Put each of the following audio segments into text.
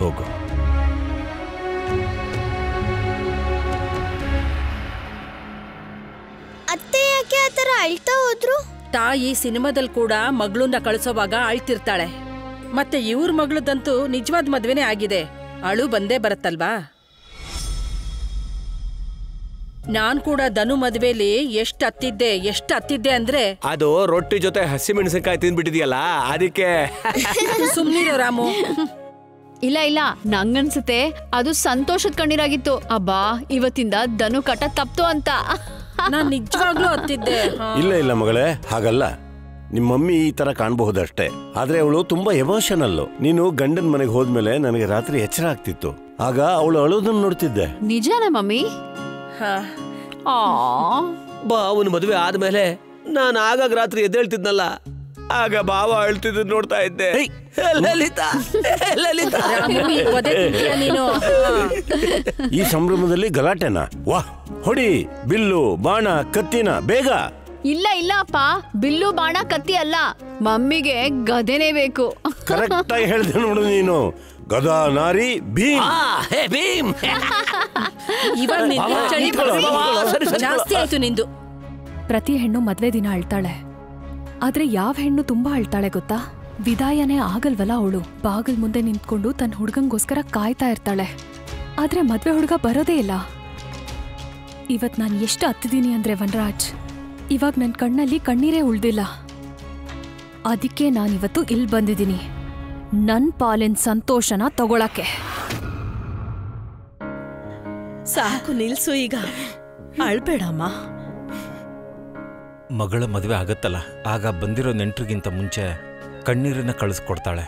ಹೋಗು ಅತ್ತೆ ಯಾಕೆ ಆ ಥರ ಅಳ್ತಾ ಹೋದ್ರು ತಾಯಿ ಸಿನಿಮಾದಲ್ಲಿ ಕೂಡ ಮಗಳನ್ನ ಕಳಿಸೋವಾಗ ಅಳ್ತಿರ್ತಾಳೆ ಮತ್ತೆ ಇವ್ರ ಮಗಳದಂತೂ ನಿಜವಾದ ಮದ್ವೆನೇ ಆಗಿದೆ ಅಳು ಬಂದೇ ಬರುತ್ತಲ್ವಾ ನಾನ್ ಕೂಡ ಧನು ಮದ್ವೆಲಿ ಎಷ್ಟ್ ಹತ್ತಿದ್ದೆ ಎಷ್ಟ್ ಹತ್ತಿದ್ದೆ ಅಂದ್ರೆ ಅದು ರೊಟ್ಟಿ ಜೊತೆ ಹಸಿಮೆಣಸಿನಕಾಯಿ ತಿಂದ್ಬಿಟ್ಟಿದ್ಯಲ್ಲ ಅದಕ್ಕೆ ಸುಮ್ನಿರೋ ರಾಮು ಇಲ್ಲ ಇಲ್ಲ ನಂಗನ್ಸುತ್ತೆ ಅದು ಸಂತೋಷದ ಕಣ್ಣೀರಾಗಿತ್ತು ಅಬ್ಬಾ ಇವತ್ತಿಂದ ದನು ಕಟ ತಪ್ತು ಅಂತ ನಾನ್ ನಿಜವಾಗ್ಲೂ ಹತ್ತಿದ್ದೆ ಹಾ. ಇಲ್ಲ ಇಲ್ಲ ಮಗಳೇ ಹಾಗಲ್ಲ ನಿಮ್ಮ ಮಮ್ಮಿ ಈ ತರ ಕಾಣಬಹುದಷ್ಟೇ ಆದ್ರೆ ಅವಳು ತುಂಬಾ ಎಮೋಷನಲ್ಲು ನೀನು ಗಂಡನ ಮನೆಗೆ ಹೋದ್ಮೇಲೆ ನನಗೆ ರಾತ್ರಿ ಎಚ್ಚರ ಆಗ್ತಿತ್ತು ಆಗ ಅವಳು ಅಳೋದನ್ನ ನೋಡ್ತಿದ್ದೆ ನಿಜಾನ ಮಮ್ಮಿ ಹಾ. ಆ ಬಾವನ ಮದುವೆ ಆದ್ಮೇಲೆ ನಾನು ಆಗಾಗ ರಾತ್ರಿ ಎದ್ದೇಳ್ತಿದ್ನಲ್ಲ ಆಗ ಬಾವ ಅಳ್ತಿದ್ದು ನೋಡ್ತಾ ಇದ್ದೆ ಹೇ, ಲಲಿತಾ ಹೇ, ಲಲಿತಾ ರಾಮು ಈ ಒದೆ ತಿಂತೀಯ ನೀನು ಹಾ. ಈ ಸಂಭ್ರಮದಲ್ಲಿ ಗಲಾಟೆನ ವಾಹ್ ಹೊಡಿ ಬಿಲ್ಲು ಬಾಣ ಕತ್ತಿನ ಬೇಗ ಇಲ್ಲ ಇಲ್ಲ ಅಪ್ಪ ಬಿಲ್ಲು ಬಾಣ ಕತ್ತಿ ಅಲ್ಲ ಮಮ್ಮಿಗೆ ಗದೆನೇ ಬೇಕು ಕರೆಕ್ಟ್ ಆಗಿ ಹೇಳ್ದೆ ನೋಡು ನೀನು ಗದಾ ನಾರಿ ಭೀಮ್ ಆ, ಹೇ ಭೀಮ್ ಇವಾಗ ನಿಂದು ಚಳಿ ಸರಿ, ಸರಿ. ಜಾಸ್ತಿ ಆಯ್ತು ನಿಂದು ಪ್ರತಿ ಹೆಣ್ಣು ಮದ್ವೆ ದಿನ ಅಳ್ತಾಳೆ ಆದ್ರೆ ಯಾವ ಹೆಣ್ಣು ತುಂಬಾ ಅಳ್ತಾಳೆ ಗೊತ್ತಾ ವಿದಾಯನೇ ಆಗಲ್ವಲ್ಲ ಅವಳು ಬಾಗಲ್ ಮುಂದೆ ನಿಂತ್ಕೊಂಡು ತನ್ನ ಹುಡ್ಗಂಗೋಸ್ಕರ ಕಾಯ್ತಾ ಇರ್ತಾಳೆ ಆದ್ರೆ ಮದ್ವೆ ಹುಡುಗ ಬರೋದೇ ಇಲ್ಲ ಇವತ್ ನಾನು ಎಷ್ಟು ಹತ್ತಿದ್ದೀನಿ ಅಂದ್ರೆ ವನರಾಜ್ ಇವಾಗ ನನ್ನ ಕಣ್ಣಲ್ಲಿ ಕಣ್ಣೀರೇ ಉಳ್ದಿಲ್ಲ ಅದಕ್ಕೆ ನಾನಿವತ್ತು ಇಲ್ಲಿ ಬಂದಿದ್ದೀನಿ ನನ್ ಪಾಲಿನ ಸಂತೋಷನ ತಗೊಳಕ್ಕೆ ಸಾಕು ನಿಲ್ಸು ಈಗ ಅಳ್ಬೇಡಮ್ಮ ಮಗಳ ಮದುವೆ ಆಗತ್ತಲ್ಲ ಆಗ ಬಂದಿರೋ ನೆಂಟ್ರಿಗಿಂತ ಮುಂಚೆ ಕಣ್ಣೀರನ್ನ ಕಳಿಸ್ಕೊಡ್ತಾಳೆ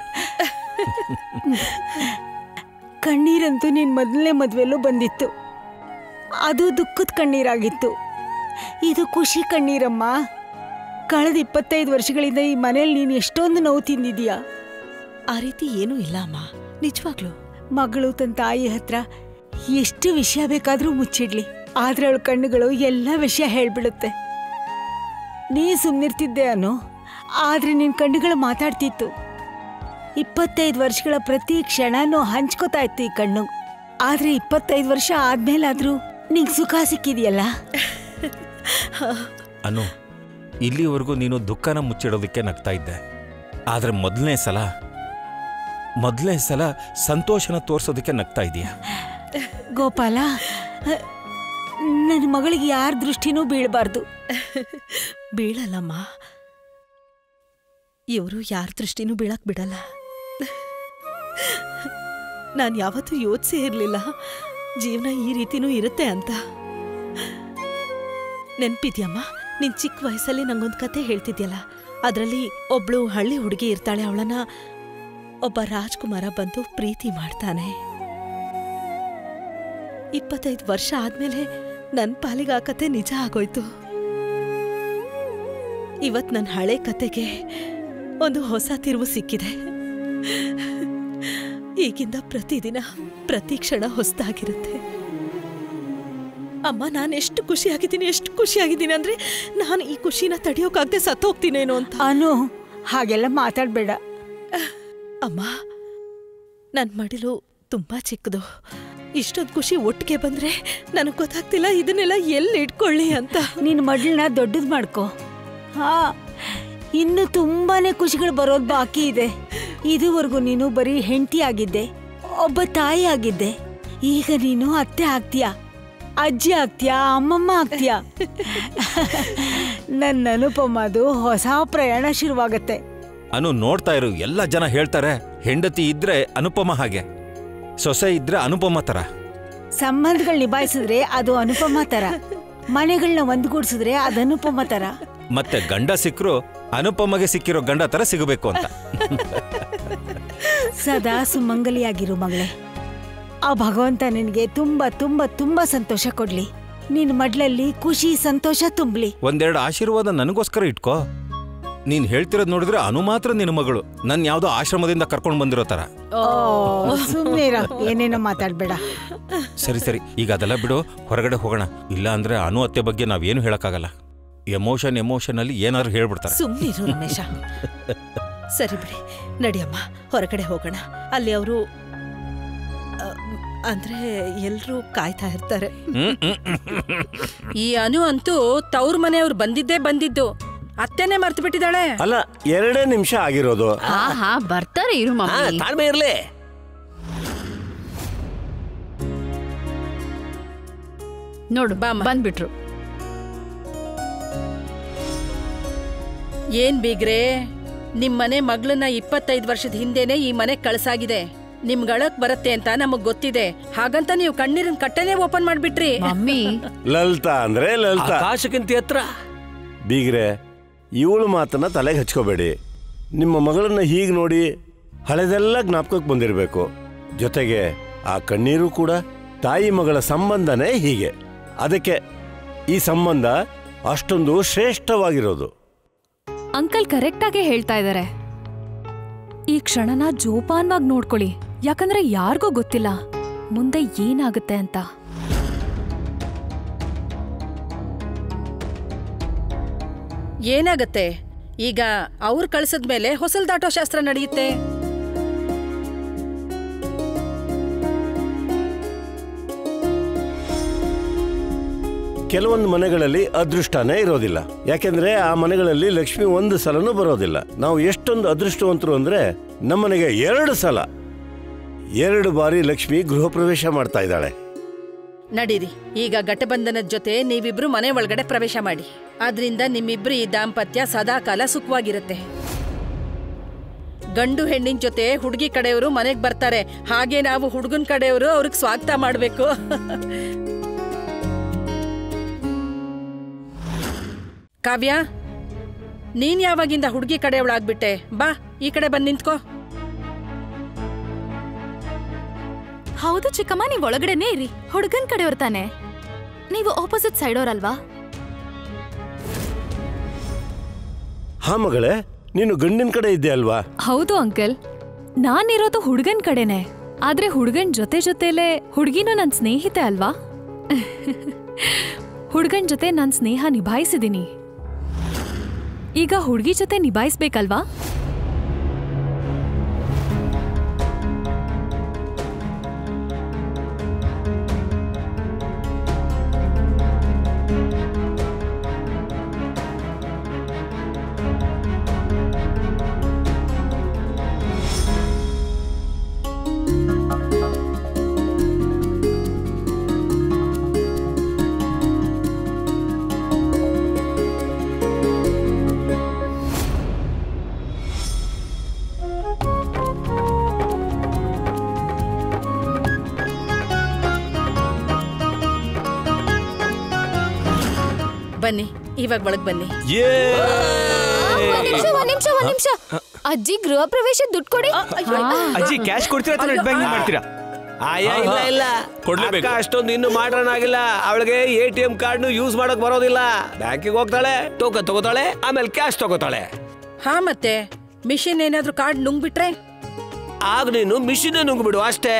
ಕಣ್ಣೀರಂತೂ ನಿನ್ ಮೊದಲನೇ ಮದ್ವೆಲ್ಲೂ ಬಂದಿತ್ತು ಅದು ದುಃಖದ ಕಣ್ಣೀರಾಗಿತ್ತು ಇದು ಖುಷಿ ಕಣ್ಣೀರಮ್ಮ ಕಳೆದ ಇಪ್ಪತ್ತೈದು ವರ್ಷಗಳಿಂದ ಈ ಮನೇಲಿ ನೀನು ಎಷ್ಟೊಂದು ನೋವು ತಿಂದಿದೀಯಾ ಆ ರೀತಿ ಏನೂ ಇಲ್ಲ ಅಮ್ಮ ನಿಜವಾಗ್ಲು ಮಗಳು ತನ್ನ ತಾಯಿ ಹತ್ರ ಎಷ್ಟು ವಿಷಯ ಬೇಕಾದ್ರೂ ಮುಚ್ಚಿಡ್ಲಿ ಆದ್ರೆ ಅವಳ ಕಣ್ಣುಗಳು ಎಲ್ಲ ವಿಷಯ ಹೇಳ್ಬಿಡುತ್ತೆ ನೀ ಸುಮ್ಮನಿರ್ತಿದ್ದೆ ಅನ್ನೋ ಆದ್ರೆ ನಿನ್ ಕಣ್ಣುಗಳು ಮಾತಾಡ್ತಿತ್ತು ಇಪ್ಪತ್ತೈದು ವರ್ಷಗಳ ಪ್ರತಿ ಕ್ಷಣನೂ ಹಂಚ್ಕೋತಾ ಇತ್ತು ಈ ಕಣ್ಣು ಆದ್ರೆ ಇಪ್ಪತ್ತೈದು ವರ್ಷ ಆದ್ಮೇಲಾದ್ರೂ ನಿಂಗೆ ಸುಖ ಸಿಕ್ಕಿದೆಯಲ್ಲ ಅನು ಇಲ್ಲಿವರೆಗೂ ನೀನು ದುಃಖನ ಮುಚ್ಚಿಡೋದಕ್ಕೆ ನಗ್ತಾ ಇದ್ದೆ ಆದ್ರೆ ಮೊದಲನೇ ಸಲ ಮೊದಲನೇ ಸಲ ಸಂತೋಷನ ತೋರ್ಸೋದಕ್ಕೆ ನಗ್ತಾ ಇದೀಯ ಗೋಪಾಲ ನನ್ನ ಮಗಳಿಗೆ ಯಾರ ದೃಷ್ಟಿನೂ ಬೀಳಬಾರ್ದು ಬೀಳಲ್ಲಮ್ಮ ಇವರು ಯಾರ ದೃಷ್ಟಿನೂ ಬೀಳಕ್ ಬಿಡಲ್ಲ ನಾನು ಯಾವತ್ತೂ ಯೋಚಿಸೇ ಇರಲಿಲ್ಲ ಜೀವನ ಈ ರೀತಿನೂ ಇರುತ್ತೆ ಅಂತ ನೆನ್ಪಿದ್ಯಮ್ಮ ನಿನ್ ಚಿಕ್ಕ ವಯಸ್ಸಲ್ಲಿ ನಂಗೊಂದು ಕತೆ ಹೇಳ್ತಿದ್ಯಲ್ಲ ಅದರಲ್ಲಿ ಒಬ್ಳು ಹಳ್ಳಿ ಹುಡುಗಿ ಇರ್ತಾಳೆ ಅವಳನ್ನ ಒಬ್ಬ ರಾಜ್ಕುಮಾರ ಬಂದು ಪ್ರೀತಿ ಮಾಡ್ತಾನೆ ಇಪ್ಪತ್ತೈದು ವರ್ಷ ಆದ್ಮೇಲೆ ನನ್ನ ಪಾಲಿಗೆ ಆ ಕತೆ ನಿಜ ಆಗೋಯ್ತು ಇವತ್ ನನ್ನ ಹಳೆ ಕತೆಗೆ ಒಂದು ಹೊಸ ತಿರುವು ಸಿಕ್ಕಿದೆ ಈಗಿಂದ ಪ್ರತಿದಿನ ಪ್ರತಿ ಕ್ಷಣ ಹೊಸದಾಗಿರುತ್ತೆ ಅಮ್ಮ ನಾನು ಎಷ್ಟು ಖುಷಿಯಾಗಿದ್ದೀನಿ ಎಷ್ಟು ಖುಷಿಯಾಗಿದ್ದೀನಿ ಅಂದ್ರೆ ನಾನು ಈ ಖುಷಿನ ತಡೆಯೋಕಾಗದೆ ಸತ್ತೋಗ್ತೀನೇನೋ ಅಂತ ಅನು ಹಾಗೆಲ್ಲ ಮಾತಾಡ್ಬೇಡ ಅಮ್ಮ ನನ್ನ ಮಡಿಲು ತುಂಬಾ ಚಿಕ್ಕದು ಇಷ್ಟೊಂದು ಖುಷಿ ಒಟ್ಟಿಗೆ ಬಂದ್ರೆ ನನಗೆ ಗೊತ್ತಾಗ್ತಿಲ್ಲ ಇದನ್ನೆಲ್ಲ ಎಲ್ಲಿ ಇಟ್ಕೊಳ್ಳಿ ಅಂತ ನಿನ್ನ ಮಗಳನ್ನ ದೊಡ್ಡದು ಮಾಡ್ಕೋ ಹಾ ಇನ್ನು ತುಂಬಾನೇ ಖುಷಿಗಳು ಬರೋದು ಬಾಕಿ ಇದೆ ಇದುವರೆಗೂ ನೀನು ಬರೀ ಹೆಂಡತಿ ಆಗಿದ್ದೆ ಒಬ್ಬ ತಾಯಿ ಆಗಿದ್ದೆ ಈಗ ನೀನು ಅತ್ತೆ ಆಗ್ತೀಯಾ ಅಜ್ಜಿ ಆಗ್ತೀಯಾ ಅಮ್ಮಮ್ಮ ಆಗ್ತೀಯಾ ನನ್ನ ಅನುಪಮದು ಹೊಸ ಪ್ರಯಾಣ ಶುರುವಾಗತ್ತೆ ಅನು ನೋಡ್ತಾ ಇರು ಎಲ್ಲ ಜನ ಹೇಳ್ತಾರೆ ಹೆಂಡತಿ ಇದ್ರೆ ಅನುಪಮ ಹಾಗೆ ಸೊಸೆ ಇದ್ರೆ ಅನುಪಮ ತರ ಸಂಬಂಧಗಳು ನಿಭಾಯಿಸಿದ್ರೆ ಅದು ಅನುಪಮ ತರ ಮನೆಗಳನ್ನ ಒಂದುಗೂಡಿಸಿದ್ರೆ ಅದು ಅನುಪಮ ತರ ಮತ್ತೆ ಗಂಡ ಸಿಕ್ಕರು ಅನುಪಮಗೆ ಸಿಕ್ಕಿರೋ ಗಂಡ ತರ ಸಿಗಬೇಕು ಅಂತ ಸದಾ ಸುಮಂಗಲಿಯಾಗಿರು ಮಗಳೇ ಆ ಭಗವಂತ ನಿನಗೆ ತುಂಬಾ ತುಂಬಾ ತುಂಬಾ ಸಂತೋಷ ಕೊಡ್ಲಿ ನಿನ್ ಮಡ್ಲಲ್ಲಿ ಖುಷಿ ಸಂತೋಷ ತುಂಬಲಿ ಒಂದೆರಡು ಆಶೀರ್ವಾದ ನನಗೋಸ್ಕರ ಇಟ್ಕೋ ನೀನ್ ಹೇಳ್ತಿರೋದ್ ನೋಡಿದ್ರೆ ಅನು ಮಾತ್ರ ನಿನ್ನ ಮಗಳು ನನ್ ಯಾವ್ದೋ ಆಶ್ರಮದಿಂದ ಕರ್ಕೊಂಡು ಬಂದಿರೋ ತರ ಸುಮ್ಮನೆ ಏನೇನೋ ಮಾತಾಡ್ಬೇಡ ಸರಿ ಸರಿ ಈಗ ಅದೆಲ್ಲ ಬಿಡು ಹೊರಗಡೆ ಹೋಗೋಣ ಇಲ್ಲ ಅಂದ್ರೆ ಅನು ಅತ್ತೆ ಬಗ್ಗೆ ನಾವೇನು ಹೇಳಕ್ಕಾಗಲ್ಲ ಎಮೋಷನ್ ಎಮೋಷನ್ ಅಲ್ಲಿ ಏನಾದ್ರು ಹೇಳ್ಬಿಡ್ತಾರೆ ಸುಮ್ಮನಿರು ರಮೇಶ ಸರಿ ಬಿಡಿ ನಡಿಯಮ್ಮ ಹೊರಗಡೆ ಹೋಗೋಣ ಅಲ್ಲಿ ಅವರು ಅಂದ್ರೆ ಎಲ್ರೂ ಕಾಯ್ತಾ ಇರ್ತಾರೆ ಈ ಅನು ಅಂತೂ ತವ್ರ ಮನೆಯವ್ರು ಬಂದಿದ್ದೇ ಬಂದಿದ್ದು ಅತ್ತೆನೇ ಮರ್ತು ಬಿಟ್ಟಿದ್ದಾಳೆ ಅಲ್ಲ ಎರಡೇ ನಿಮಿಷ ಆಗಿರೋದು ಹಾ ಹಾ ಬರ್ತಾರೆ ಇರು ಹಾ ಮಮ್ಮಿ ತಾಳ್ಮೆ ಇರ್ಲಿ ನೋಡು ಬಾಮ್ಮ. ಬಂದ್ಬಿಟ್ರು ಏನ್ ಬೀಗ್ರೆ ನಿಮ್ ಮನೆ ಮಗಳನ್ನ ಇಪ್ಪತ್ತೈದು ವರ್ಷದ ಹಿಂದೆನೆ ಈ ಮನೆ ಕಳ್ಸಾಗಿದೆ ನಿಮ್ಗಳಕ್ ಬರುತ್ತೆ ಅಂತ ನಮಗ್ ಗೊತ್ತಿದೆ ಹಾಗಂತ ನೀವು ಕಣ್ಣೀರಿನ ಕಟ್ಟನೆ ಓಪನ್ ಮಾಡ್ಬಿಟ್ರಿ ಮಮ್ಮಿ ಲಲಿತಾ ಅಂದ್ರೆ ಲಲಿತಾ ಆಕಾಶಕ್ಕಿಂತ ಹತ್ರ ಬೀಗ್ರೆ ಇವಳು ಮಾತನ್ನ ತಲೆಗೆ ಹಚ್ಕೋಬೇಡಿ ನಿಮ್ಮ ಮಗಳನ್ನ ಹೀಗೆ ನೋಡಿ ಹಳೆದೆಲ್ಲ ಜ್ಞಾಪಕಕ್ಕೆ ಬಂದಿರಬೇಕು ಜೊತೆಗೆ ಆ ಕಣ್ಣೀರು ಕೂಡ ತಾಯಿ ಮಗಳ ಸಂಬಂಧನೇ ಹೀಗೆ ಅದಕ್ಕೆ ಈ ಸಂಬಂಧ ಅಷ್ಟೊಂದು ಶ್ರೇಷ್ಠವಾಗಿರೋದು ಅಂಕಲ್ ಕರೆಕ್ಟಾಗೆ ಹೇಳ್ತಾ ಇದ್ದಾರೆ ಈ ಕ್ಷಣನ ಜೋಪಾನ್ವಾಗಿ ನೋಡ್ಕೊಳ್ಳಿ ಯಾಕಂದ್ರೆ ಯಾರಿಗೂ ಗೊತ್ತಿಲ್ಲ ಮುಂದೆ ಏನಾಗುತ್ತೆ ಅಂತ ಏನಾಗತ್ತೆ ಈಗ ಅವ್ರು ಕಳ್ಸದ್ಮೇಲೆ ಹೊಸಲ್ ದಾಟೋ ಶಾಸ್ತ್ರ ನಡೆಯುತ್ತೆ ಕೆಲವೊಂದು ಮನೆಗಳಲ್ಲಿ ಅದೃಷ್ಟನೇ ಇರೋದಿಲ್ಲ ಯಾಕೆಂದ್ರೆ ಆ ಮನೆಗಳಲ್ಲಿ ಲಕ್ಷ್ಮಿ ಒಂದು ಸಲನೂ ಬರೋದಿಲ್ಲ ನಾವು ಎಷ್ಟೊಂದು ಅದೃಷ್ಟವಂತರು ಅಂದ್ರೆ ನಮ್ಮನೆಗೆ ಎರಡು ಸಲ ಎರಡು ಬಾರಿ ಲಕ್ಷ್ಮಿ ಗೃಹ ಪ್ರವೇಶ ಮಾಡ್ತಾ ಇದ್ದಾಳೆ ನಡೀರಿ ಈಗ ಘಟಬಂಧನದ ಜೊತೆ ನೀವಿಬ್ರು ಮನೆ ಒಳಗಡೆ ಪ್ರವೇಶ ಮಾಡಿ ಆದ್ರಿಂದ ನಿಮ್ಮಿಬ್ರು ಈ ದಾಂಪತ್ಯ ಸದಾಕಾಲ ಸುಖವಾಗಿರುತ್ತೆ ಗಂಡು ಹೆಣ್ಣಿನ ಜೊತೆ ಹುಡುಗಿ ಕಡೆಯವರು ಮನೆಗ್ ಬರ್ತಾರೆ ಹಾಗೆ ನಾವು ಹುಡುಗನ್ ಕಡೆಯವರು ಅವ್ರಿಗೆ ಸ್ವಾಗತ ಮಾಡ್ಬೇಕು ಕಾವ್ಯ ನೀನ್ ಯಾವಾಗಿಂದ ಹುಡುಗಿ ಕಡೆಯವಳಾಗ್ಬಿಟ್ಟೆ ಬಾ ಈ ಕಡೆ ಬಂದ್ ನಿಂತ್ಕೋ ಹೌದು ಚಿಕ್ಕಮ್ಮ ನೀವ್ ಒಳಗಡೆನೇ ಇರಿ ಹುಡುಗನ್ ಕಡೆಯವ್ರ ತಾನೆ ನೀವು ಆಪೋಸಿಟ್ ಸೈಡ್ ಅವ್ರಲ್ವಾ ಹಾ ಮಗಳೇ ನೀನು ಗಂಡಿನ ಕಡೆ ಇದ್ದೆ ಅಲ್ವಾ ಹೌದು ಅಂಕಲ್ ನಾನಿರೋದು ಹುಡ್ಗನ್ ಕಡೆನೆ ಆದ್ರೆ ಹುಡ್ಗನ್ ಜೊತೆ ಜೊತೆಲೇ ಹುಡ್ಗಿನೂ ನನ್ ಸ್ನೇಹಿತೆ ಅಲ್ವಾ ಹುಡ್ಗನ್ ಜೊತೆ ನಾನ್ ಸ್ನೇಹ ನಿಭಾಯಿಸಿದೀನಿ ಈಗ ಹುಡ್ಗಿ ಜೊತೆ ನಿಭಾಯಿಸ್ಬೇಕಲ್ವಾ ಬನ್ನಿ ಇವಾಗ ಒಳಗ್ ಬನ್ನಿ ಒಂದ್ ನಿಮಿಷ ಒಂದ್ ನಿಮಿಷ ಒಂದ್ ನಿಮಿಷ ಅಜ್ಜಿ ಗೃಹ ಪ್ರವೇಶ ದುಡ್ಡು ಕೊಡಿ ಅಜ್ಜಿ ಕ್ಯಾಶ್ ಕೊಡ್ತೀರಾ ಅಥವಾ ನೆಟ್ ಬ್ಯಾಂಕಿಂಗ್ ಮಾಡ್ತೀರಾ ಆಯಾ ಇಲ್ಲ ಇಲ್ಲ ಕೊಡ್ಲೇಬೇಕು. ಅಕ್ಕ ಅಷ್ಟೊಂದು ಇನ್ನು ಮಾಡ್ರನ್ ಆಗಿಲ್ಲ ಅವಳಿಗೆ A T M card use ಮಾಡಕ್ ಬರೋದಿಲ್ಲ ಬ್ಯಾಂಕಿಗೆ ಹೋಗ್ತಾಳೆ ಟೋಕನ್ ತಗೋತಾಳೆ ಆಮೇಲೆ ಕ್ಯಾಶ್ ತಗೋತಾಳೆ ಹಾ ಮತ್ತೆ ಮಿಷಿನ್ ಏನಾದ್ರೂ ಕಾರ್ಡ್ ನುಂಗ್ಬಿಟ್ರೆ ಆಗ ನೀನು ಮಿಷಿನ್ ನುಂಗ್ಬಿಡು ಅಷ್ಟೇ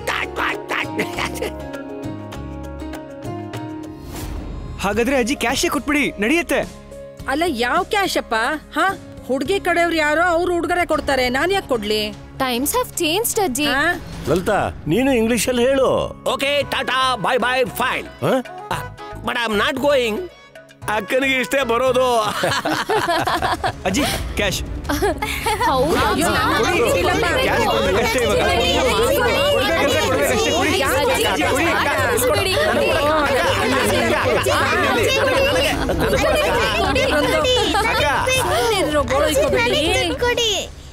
ಹಾಗಾದ್ರೆ ಅಜ್ಜಿ ಕ್ಯಾಶೇ ಕೊಟ್ಬಿಡಿ ನಡೆಯುತ್ತೆ ಅಲ್ಲ ಯಾವ ಕ್ಯಾಶ್ ಅಪ್ಪ ಹಾ ಹುಡ್ಗಿ ಕಡೆಯವ್ರು ಯಾರೋ ಅವ್ರು ಹುಡ್ಗರೆ ಕೊಡ್ತಾರೆ ನಾನ್ ಯಾಕೆ ಕೊಡ್ಲಿ ಟೈಮ್ಸ್ ಹ್ಯಾವ್ ಚೇಂಜ್ಡ್ ಅಜ್ಜಿ ಹಾ ಲಲಿತಾ ನೀನು ಇಂಗ್ಲಿಷಲ್ಲಿ ಹೇಳು okay tata bye bye fine ಹ? But I am not going ಅಕ್ಕನಿಗೆ ಇಷ್ಟೇ ಬರೋದು ಅಜ್ಜಿ ಕ್ಯಾಶ್ ಹೌದಾ ಅಯ್ಯೋ, ನಾನ್ ಕೊಡ್ಲಿಲ್ಲಮ್ಮ. ಕ್ಯಾಶ್ ಕೊಡ್ಬೇಕಷ್ಟೇ ಇವಾಗ ಕೊಡ್ಬೇಕಂದ್ರೆ ಕೊಡ್ಬೇಕಷ್ಟೇ ಕೊಡಿ ಅಜ್ಜಿ, ಕೊಡಿ ಅಕ್ಕ. ಕೊಡಿ. ಅಕ್ಕ ಸುಮ್ನಿರು, ಗೋಳು ಇಕ್ಕೊಬೇಡಿ. ಕೊಡಿ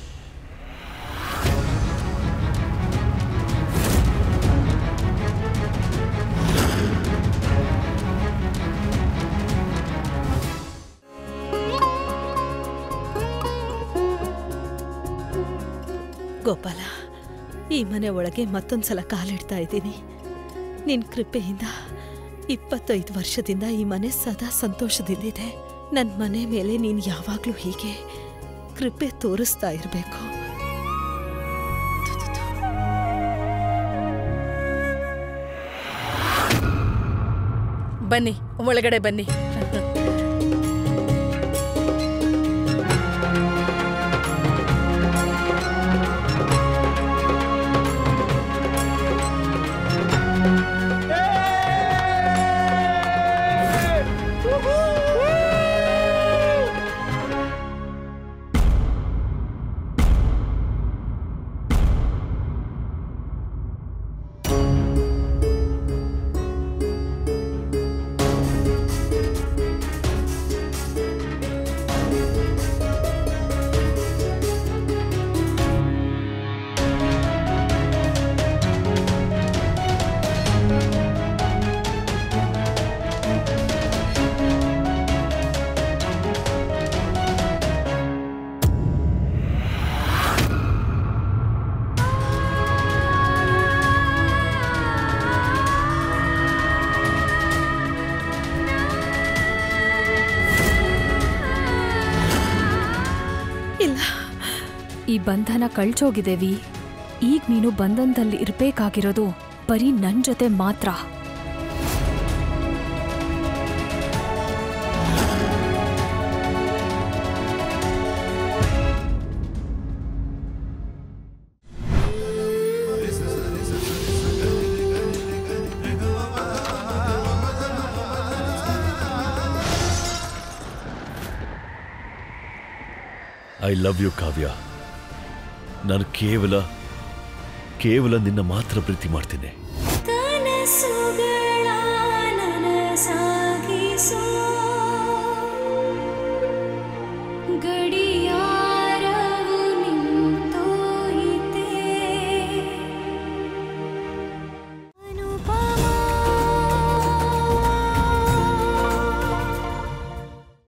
ಗೋಪಾಲ ಈ ಮನೆ ಒಳಗೆ ಮತ್ತೊಂದ್ಸಲ ಕಾಲಿಡ್ತಾ ಇದ್ದೀನಿ ನಿನ್ ಕೃಪೆಯಿಂದ ಇಪ್ಪತ್ತೈದು ವರ್ಷದಿಂದ ಈ ಮನೆ ಸದಾ ಸಂತೋಷದಿಂದಿದೆ ನನ್ನ ಮನೆ ಮೇಲೆ ನೀನು ಯಾವಾಗಲೂ ಹೀಗೆ ಕೃಪೆ ತೋರಿಸ್ತಾ ಇರಬೇಕು ಬನ್ನಿ ಒಳಗಡೆ ಬನ್ನಿ ಈ ಬಂಧನ ಕಳ್ಚೋಗಿದೇವಿ ಈಗ ನೀನು ಬಂಧನದಲ್ಲಿ ಇರ್ಬೇಕಾಗಿರೋದು ಬರೀ ನನ್ ಜೊತೆ ಮಾತ್ರ ಐ ಲವ್ ಯು ಕಾವ್ಯ ನಾನು ಕೇವಲ ಕೇವಲ ನಿನ್ನ ಮಾತ್ರ ಪ್ರೀತಿ ಮಾಡ್ತೀನಿ